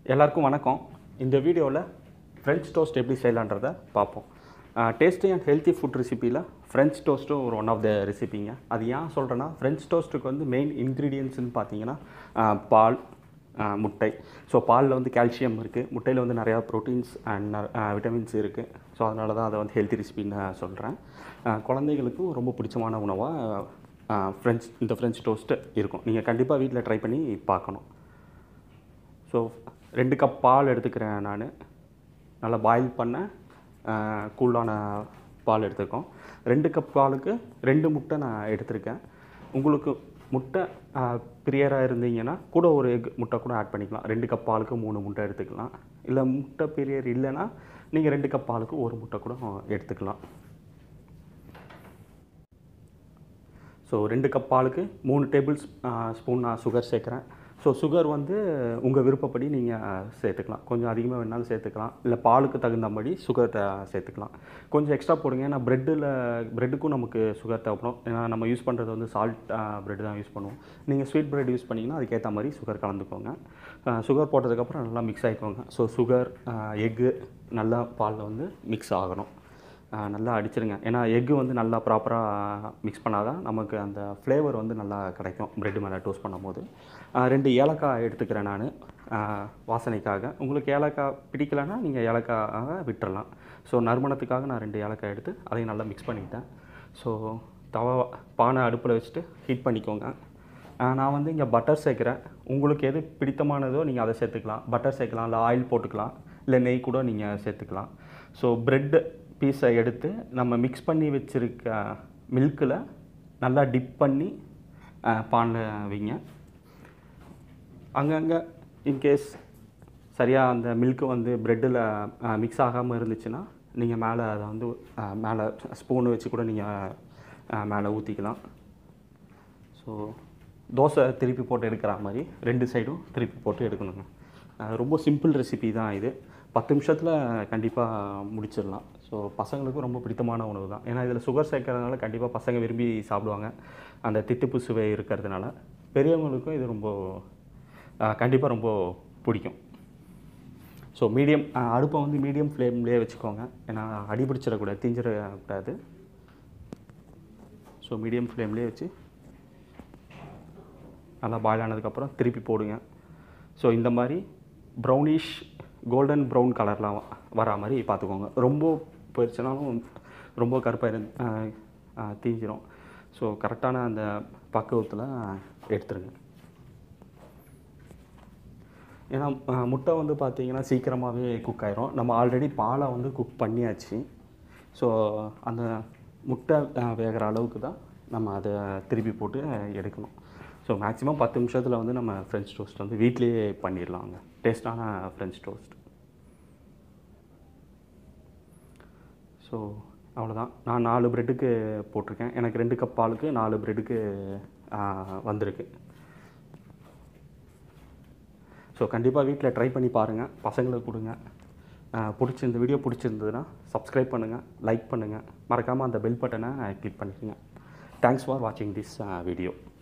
எல்லாருக்கும் வணக்கம் இந்த வீடியோவில் ஃப்ரெஞ்ச் டோஸ்ட் எப்படி செய்யலான்றதை பார்ப்போம் டேஸ்டி அண்ட் ஹெல்த்தி ஃபுட் ரெசிப்பியில் ஃப்ரெஞ்ச் டோஸ்ட்டும் ஒரு ஒன் ஆஃப் த ரெசிபிங்க அது ஏன் சொல்கிறேன்னா ஃப்ரெஞ்ச் டோஸ்ட்டுக்கு வந்து மெயின் இன்க்ரீடியன்ட்ஸ்னு பார்த்தீங்கன்னா ஆஹ், பால் ஆஹ், முட்டை ஸோ பாலில் வந்து கால்சியம் இருக்குது முட்டையில் வந்து நிறையா ப்ரோட்டீன்ஸ் அண்ட் விட்டமின்ஸ் இருக்குது ஸோ அதனால தான் அதை வந்து ஹெல்த்தி ரெசிபின்னு சொல்கிறேன் குழந்தைகளுக்கும் ரொம்ப பிடிச்சமான உணவாக ஃப்ரெஞ்ச் இந்த ஃப்ரெஞ்ச் டோஸ்ட்டு இருக்கும் நீங்கள் கண்டிப்பாக வீட்டில் ட்ரை பண்ணி பார்க்கணும் ஸோ ரெண்டு கப் பால் எடுத்துக்கிறேன் நான் நல்லா பாயில் பண்ண ஆஹ், கூலான பால் எடுத்துருக்கோம் ரெண்டு கப் பாலுக்கு ரெண்டு முட்டை நான் எடுத்திருக்கேன் உங்களுக்கு முட்டை பிரியராக இருந்தீங்கன்னா கூட ஒரு எக் முட்டை கூட ஆட் பண்ணிக்கலாம் ரெண்டு கப் பாலுக்கு மூணு முட்டை எடுத்துக்கலாம் இல்லை முட்டை பிரியர் இல்லைன்னா நீங்கள் ரெண்டு கப் பாலுக்கு ஒரு முட்டை கூட எடுத்துக்கலாம் ஸோ ரெண்டு கப் பாலுக்கு மூணு டேபிள் ஸ்பூன் நான் சுகர் சேர்க்குறேன் ஸோ சுகர் வந்து உங்கள் விருப்பப்படி நீங்கள் சேர்த்துக்கலாம் கொஞ்சம் அதிகமாக வேணாலும் சேர்த்துக்கலாம் இல்லை பாலுக்கு தகுந்தபடி சுகர் சேர்த்துக்கலாம் கொஞ்சம் எக்ஸ்ட்ரா போடுங்க ஏன்னா ப்ரெட்டில் ப்ரெட்டுக்கும் நமக்கு சுகர் தேவைப்படும் ஏன்னா நம்ம யூஸ் பண்ணுறது வந்து சால்ட் ப்ரெட் தான் யூஸ் பண்ணுவோம் நீங்கள் ஸ்வீட் ப்ரெட் யூஸ் பண்ணிங்கன்னா அதுக்கேற்ற மாதிரி சுகர் கலந்துக்கோங்க சுகர் போட்டதுக்கப்புறம் நல்லா மிக்ஸ் ஆகிக்கோங்க ஸோ சுகர் எக்கு நல்லா பாலில் வந்து மிக்ஸ் ஆகணும் ஆஹ் நல்லா அடிச்சிருங்க ஏன்னா எக்கு வந்து நல்லா ப்ராப்பராக மிக்ஸ் பண்ணால் தான் நமக்கு அந்த ஃப்ளேவர் வந்து நல்லா கிடைக்கும் பிரெட் மேலே டோஸ்ட் பண்ணும்போது ஆஹ் ரெண்டு ஏலக்காய் எடுத்துக்கிறேன் நான் வாசனைக்காக உங்களுக்கு ஏலக்காய் பிடிக்கலைன்னா நீங்கள் ஏலக்காய் விட்டுறலாம் ஸோ நறுமணத்துக்காக நான் ரெண்டு ஏலக்காய் எடுத்து அதையும் நல்லா மிக்ஸ் பண்ணிக்கிட்டேன் ஸோ தவா பானை அடுப்பில் வச்சுட்டு ஹீட் பண்ணிக்கோங்க ஆஹ் நான் வந்து இங்கே பட்டர் சேர்க்குறேன் உங்களுக்கு எது பிடித்தமானதோ நீங்கள் அதை சேர்த்துக்கலாம் பட்டர் சேர்க்கலாம் இல்லை ஆயில் போட்டுக்கலாம் இல்லை நெய் கூட நீங்கள் சேர்த்துக்கலாம் ஸோ ப்ரெட்டு பீஸை எடுத்து நம்ம மிக்ஸ் பண்ணி வச்சுருக்க மில்கில் நல்லா டிப் பண்ணி பானில் வைங்க அங்கங்கே இன்கேஸ் சரியாக அந்த மில்க்கு வந்து ப்ரெட்டில் மிக்ஸ் ஆகாமல் இருந்துச்சுன்னா நீங்கள் மேலே அதை வந்து அஹ், மேலே ஸ்பூனு வச்சு கூட நீங்கள் மேலே ஊற்றிக்கலாம் ஸோ தோசை திருப்பி போட்டு எடுக்கிற மாதிரி ரெண்டு சைடும் திருப்பி போட்டு எடுக்கணுங்க அஹ் ரொம்ப சிம்பிள் ரெசிபி தான் இது பத்து நிமிஷத்தில் கண்டிப்பாக முடிச்சிடலாம் ஸோ பசங்களுக்கும் ரொம்ப பிடித்தமான உணவு தான் ஏன்னா இதில் சுகர் சேர்க்கறதுனால கண்டிப்பாக பசங்க விரும்பி சாப்பிடுவாங்க அந்த தித்திப்பு சுவை இருக்கிறதுனால பெரியவங்களுக்கும் இது ரொம்ப கண்டிப்பாக ரொம்ப பிடிக்கும் ஸோ மீடியம் அடுப்பை வந்து மீடியம் ஃப்ளேம்லேயே வச்சுக்கோங்க ஏன்னா அடி பிடிச்சிடக்கூடாது தீஞ்சிடக்கூடாது ஸோ மீடியம் ஃப்ளேம்லேயே வச்சு நல்லா பாயில் ஆனதுக்கப்புறம் திருப்பி போடுங்க ஸோ இந்த மாதிரி ப்ரௌனிஷ் கோல்டன் ப்ரௌன் கலர்லாம் வரா மாதிரி பார்த்துக்கோங்க ரொம்ப போயிடுச்சுனாலும் ரொம்ப கருப்பாக இருந்து தீஞ்சிரும் ஸோ கரெக்டான அந்த பக்குவத்தில் எடுத்துருங்க ஏன்னா அஹ், முட்டை வந்து பார்த்தீங்கன்னா சீக்கிரமாகவே குக் ஆயிரும் நம்ம ஆல்ரெடி பாலை வந்து குக் பண்ணியாச்சு ஸோ அந்த முட்டை அஹ், வேகிற அளவுக்கு தான் நம்ம அதை திருப்பி போட்டு எடுக்கணும் ஸோ மேக்ஸிமம் பத்து நிமிஷத்தில் வந்து நம்ம ஃப்ரெஞ்ச் டோஸ்ட் வந்து வீட்லேயே பண்ணிடலாங்க டேஸ்டான ஃப்ரெஞ்ச் டோஸ்ட் ஸோ அவ்வளோதான் நான் நாலு ப்ரெட்டுக்கு போட்டிருக்கேன் எனக்கு ரெண்டு கப் பாலுக்கு நாலு ப்ரெட்டுக்கு வந்திருக்கு ஸோ கண்டிப்பாக வீட்டில் ட்ரை பண்ணி பாருங்கள் பசங்களுக்கு கொடுங்க ஆஹ் பிடிச்சி இந்த வீடியோ பிடிச்சிருந்ததுன்னா சப்ஸ்கிரைப் பண்ணுங்கள் லைக் பண்ணுங்கள் மறக்காமல் அந்த பெல் பட்டனை கிளிக் பண்ணிக்கோங்க தேங்க்ஸ் ஃபார் வாட்சிங் திஸ் வீடியோ